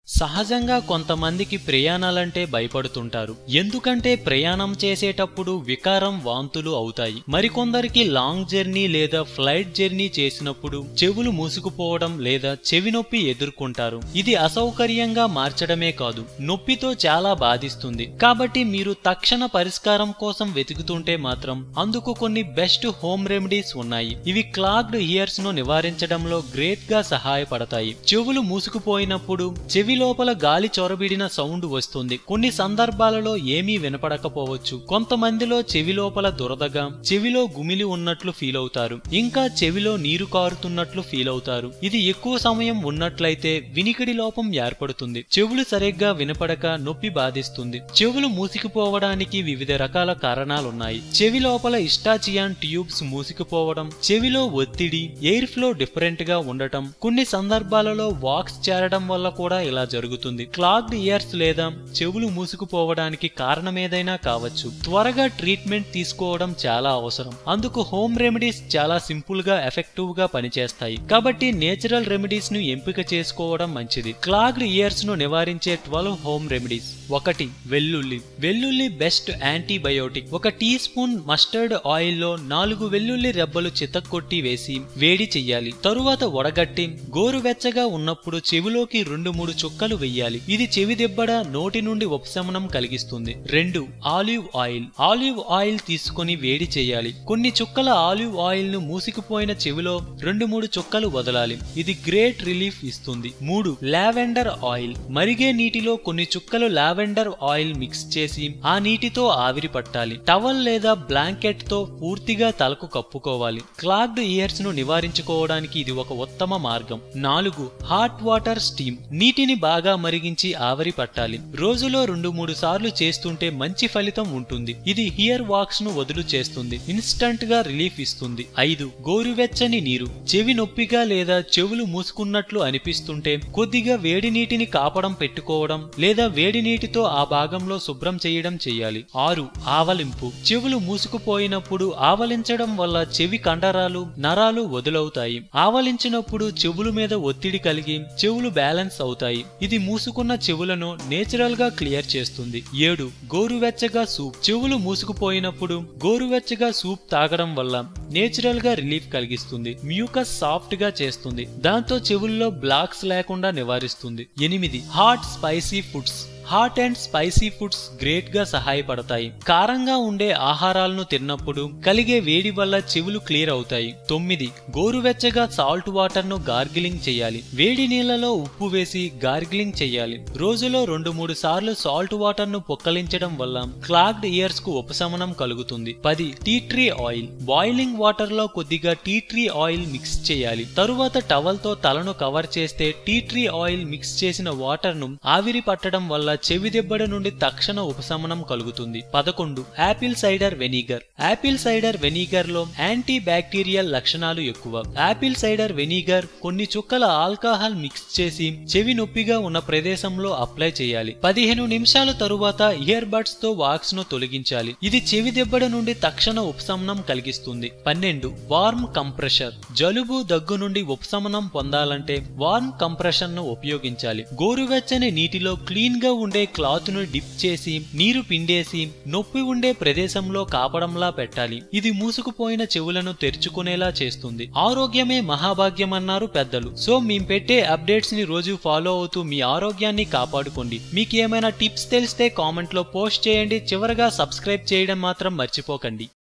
సహజంగా కొంతమందికి ప్రయాణాలంటే భయపడుతుంటారు ఎందుకంటే ప్రయాణం చేసేటప్పుడు వికారం వాంతులు అవుతాయి మరికొందరికి లాంగ్ జర్నీ లేదా ఫ్లైట్ జర్నీ చేసినప్పుడు చెవులు మూసుకుపోవడం లేదా చెవి నొప్పి ఎదుర్కొంటారు ఇది అసౌకర్యంగా మార్చడమే కాదు నొప్పితో చాలా బాధిస్తుంది కాబట్టి మీరు తక్షణ పరిష్కారం కోసం వెతుకుతుంటే మాత్రం అందుకు కొన్ని బెస్ట్ హోమ్ రెమెడీస్ ఉన్నాయి ఇవి క్లాగ్డ్ ఇయర్స్ ను నివారించడంలో గ్రేట్ గా సహాయపడతాయి చెవులు మూసుకుపోయినప్పుడు చెవి లోపల గాలి చొరబిడిన సౌండ్ వస్తుంది కొన్ని సందర్భాలలో ఏమీ వినపడకపోవచ్చు కొంతమందిలో చెవి లోపల దురదగా చెవిలో గుమిలి ఉన్నట్లు ఫీల్ అవుతారు ఇంకా చెవిలో నీరు కారుతున్నట్లు ఫీల్ అవుతారు ఇది ఎక్కువ సమయం ఉన్నట్లయితే వినికిడి లోపం ఏర్పడుతుంది చెవులు సరిగ్గా వినపడక నొప్పి బాధిస్తుంది చెవులు మూసుకుపోవడానికి వివిధ రకాల కారణాలున్నాయి చెవి లోపల ఇస్టాచియాన్ ట్యూబ్స్ మూసుకుపోవడం చెవిలో ఒత్తిడి ఎయిర్ ఫ్లో డిఫరెంట్ గా ఉండటం కొన్ని సందర్భాలలో వాక్స్ చేరడం వల్ల కూడా ఇలా జరుగుతుంది క్లాగ్డ్ ఇయర్స్ లేదా చెవులు మూసుకుపోవడానికి కారణమేదైనా కావచ్చు త్వరగా ట్రీట్మెంట్ తీసుకోవడం చాలా అవసరం అందుకు హోమ్ రెమెడీస్ చాలా సింపుల్ గా ఎఫెక్టివ్ గా పనిచేస్తాయి కాబట్టి నేచురల్ రెమెడీస్ ను ఎంపిక చేసుకోవడం మంచిది క్లాగ్డ్ ఇయర్స్ ను నివారించే ట్వెల్వ్ హోమ్ రెమెడీస్ ఒకటి వెల్లుల్లి వెల్లుల్లి బెస్ట్ యాంటీబయోటిక్ ఒక టీ స్పూన్ మస్టర్డ్ ఆయిల్ లో నాలుగు వెల్లుల్లి రెబ్బలు చితక్కొట్టి వేసి వేడి చెయ్యాలి తరువాత వడగట్టి గోరువెచ్చగా ఉన్నప్పుడు చెవిలోకి రెండు మూడు చుక్కలు వెయ్యాలి ఇది చెవి దెబ్బడ నోటి నుండి ఉపశమనం కలిగిస్తుంది రెండు ఆలివ్ ఆయిల్ ఆలివ్ ఆయిల్ తీసుకొని వేడి చేయాలి కొన్ని చుక్కల ఆలివ్ ఆయిల్ ను మూసికిపోయిన చెవిలో రెండు మూడు చుక్కలు వదలాలి ఇది గ్రేట్ రిలీఫ్ ఇస్తుంది మూడు లావెండర్ ఆయిల్ మరిగే నీటిలో కొన్ని చుక్కలు లావెండర్ ఆయిల్ మిక్స్ చేసి ఆ నీటితో ఆవిరి పట్టాలి టవల్ లేదా బ్లాంకెట్ తో పూర్తిగా తలకు కప్పుకోవాలి క్లాగ్డ్ ఇయర్స్ ను నివారించుకోవడానికి ఇది ఒక ఉత్తమ మార్గం నాలుగు హాట్ వాటర్ స్టీమ్ నీటిని బాగా మరిగించి ఆవిరి పట్టాలి రోజులో రెండు మూడు సార్లు చేస్తుంటే మంచి ఫలితం ఉంటుంది ఇది హియర్ వాక్స్ ను వదులు చేస్తుంది ఇన్స్టంట్ గా రిలీఫ్ ఇస్తుంది ఐదు గోరువెచ్చని నీరు చెవి నొప్పిగా లేదా చెవులు మూసుకున్నట్లు అనిపిస్తుంటే కొద్దిగా వేడి నీటిని కాపడం పెట్టుకోవడం లేదా వేడి నీటితో ఆ భాగంలో శుభ్రం చేయడం చేయాలి ఆరు ఆవలింపు చెవులు మూసుకుపోయినప్పుడు ఆవలించడం వల్ల చెవి కండరాలు నరాలు వదులవుతాయి ఆవలించినప్పుడు చెవుల మీద ఒత్తిడి కలిగి చెవులు బ్యాలెన్స్ అవుతాయి ఇది మూసుకున్న చెవులను నేచురల్ గా క్లియర్ చేస్తుంది ఏడు గోరువెచ్చగా సూప్ చెవులు మూసుకుపోయినప్పుడు గోరువెచ్చగా సూప్ తాగడం వల్ల నేచురల్ గా రిలీఫ్ కలిగిస్తుంది మ్యూకస్ సాఫ్ట్ గా చేస్తుంది దాంతో చెవుల్లో బ్లాక్స్ లేకుండా నివారిస్తుంది ఎనిమిది hot spicy foods hot and spicy foods great గా సహాయపడతాయి కారంగా ఉండే ఆహారాలను తిన్నప్పుడు కలిగే వేడి వల్ల చెవులు క్లియర్ అవుతాయి తొమ్మిది గోరువెచ్చగా సాల్ట్ వాటర్ ను గార్గిలింగ్ చేయాలి వేడి నీళ్లలో ఉప్పు వేసి గార్గిలింగ్ చేయాలి రోజులో రెండు మూడు సార్లు సాల్ట్ వాటర్ ను పొక్కలించడం వల్ల క్లాగ్డ్ ఇయర్స్ కు ఉపశమనం కలుగుతుంది పది tea tree oil boiling water లో కొద్దిగా టీ ట్రీ ఆయిల్ మిక్స్ చేయాలి తరువాత టవల్ తో తలను కవర్ చేస్తే టీ ట్రీ ఆయిల్ మిక్స్ చేసిన వాటర్ ను ఆవిరి పట్టడం వల్ల చెవి దెబ్బడ నుండి తక్షణ ఉపశమనం కలుగుతుంది పదకొండు apple cider vinegar apple cider vinegar లో యాంటీ బ్యాక్టీరియల్ లక్షణాలు ఎక్కువ యాపిల్ సైడర్ వెనిగర్ కొన్ని చుక్కల ఆల్కహాల్ మిక్స్ చేసి చెవి నొప్పిగా ఉన్న ప్రదేశంలో అప్లై చేయాలి పదిహేను నిమిషాల తరువాత ఇయర్ బడ్స్ తో వాక్స్ ను తొలగించాలి ఇది చెవి దెబ్బడ నుండి తక్షణ ఉపశమనం కలిగిస్తుంది పన్నెండు వార్మ్ కంప్రెషర్ జలుబు దగ్గు నుండి ఉపశమనం పొందాలంటే వార్మ్ కంప్రెషన్ ను ఉపయోగించాలి గోరువెచ్చని నీటిలో క్లీన్ గా ఉండే క్లాత్ ను డిప్ చేసి నీరు పిండేసి నొప్పి ఉండే ప్రదేశంలో కాపడంలా పెట్టాలి ఇది మూసుకుపోయిన చెవులను తెరుచుకునేలా చేస్తుంది ఆరోగ్యమే మహాభాగ్యం అన్నారు పెద్దలు సో మేము పెట్టే అప్డేట్స్ ని రోజు ఫాలో అవుతూ మీ ఆరోగ్యాన్ని కాపాడుకోండి మీకు ఏమైనా టిప్స్ తెలిస్తే కామెంట్ లో పోస్ట్ చేయండి చివరగా సబ్స్క్రైబ్ చేయడం మాత్రం మర్చిపోకండి